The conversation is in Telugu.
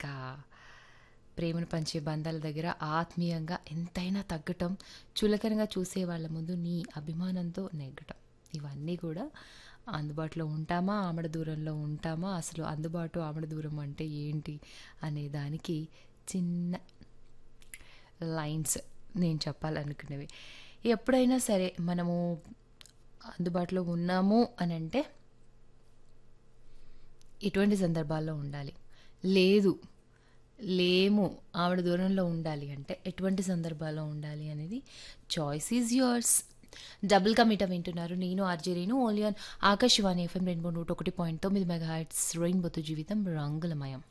ఇంకా ప్రేమను పంచే బంధాల దగ్గర ఆత్మీయంగా ఎంతైనా తగ్గటం చులకనగా చూసే వాళ్ళ ముందు నీ అభిమానంతో నెగ్గటం ఇవన్నీ కూడా అందుబాటులో ఉంటామా ఆమడ దూరంలో ఉంటామా అసలు అందుబాటు ఆమడ దూరం అంటే ఏంటి అనే దానికి చిన్న లైన్స్ నేను చెప్పాలనుకునేవి ఎప్పుడైనా సరే మనము అందుబాటులో ఉన్నాము అని అంటే ఎటువంటి సందర్భాల్లో ఉండాలి లేదు లేము ఆవిడ దూరంలో ఉండాలి అంటే ఎటువంటి సందర్భాల్లో ఉండాలి అనేది చాయిస్ ఈజ్ యువర్స్ డబుల్ కమిట వింటున్నారు నేను RJ Renu only on Akashvani FM రెండు నూట ఒకటి పాయింట్ తొమ్మిది మెగా హైట్స్ రెయిన్బోతో జీవితం రంగులమయం